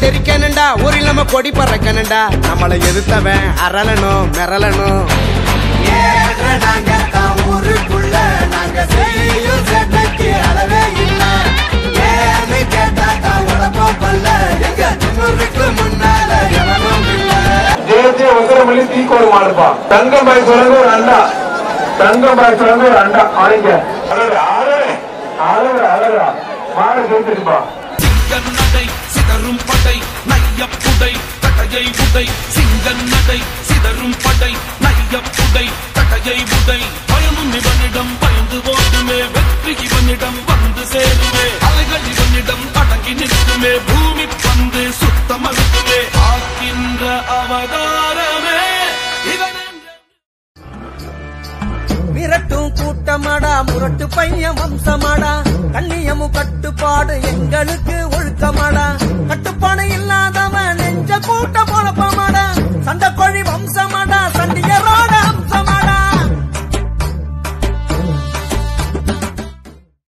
தெரிக்கணுண்டா ஊரில் நம்ம கொடி பறக்கணுண்டா நம்மளை எதிர்த்தவன் அரளணும் மிரளணும் ஏற நாங்க தான் ஊருக்குள்ள நாங்க செய்யும் சேட்டைக்கு அளவே இல்ல ஏன்னு கேட்டா தான் உடம்பம் பல்ல எங்க திமுருக்கு முன்னால எவனும் இல்ல ஜெயஜெய வசரமல்லி தீக்கோடு மாடுப்பா தங்கம் பாய் சொல்றது ஒரு அண்டா தங்கம் பாய் சொல்றது ஒரு அண்டா ஆணைங்க அழகா அழகா அழகா மாடு கேட்டுப்பா சிங்கன் நடை சிதறும் படை நையப்புடை கட்டையை உடை சிங்கன் நடை சிதறும் படை நையப்புடை கட்டையை உடை பயமும் இவனிடம் பயந்து ஓடுமே வெற்றி இவனிடம் வந்து சேருமே அலைகள் இவனிடம் அடங்கி நிற்குமே பூமி பந்து சுத்தம் அழுத்துமே ஆக்கின்ற அவதாரமே இவன் மிரட்டும் கூட்டமாடா முரட்டு பையன் வம்சமாடா கண்ணியமும் கட்டுப்பாடு எங்களுக்கு ஒழுக்கமாடா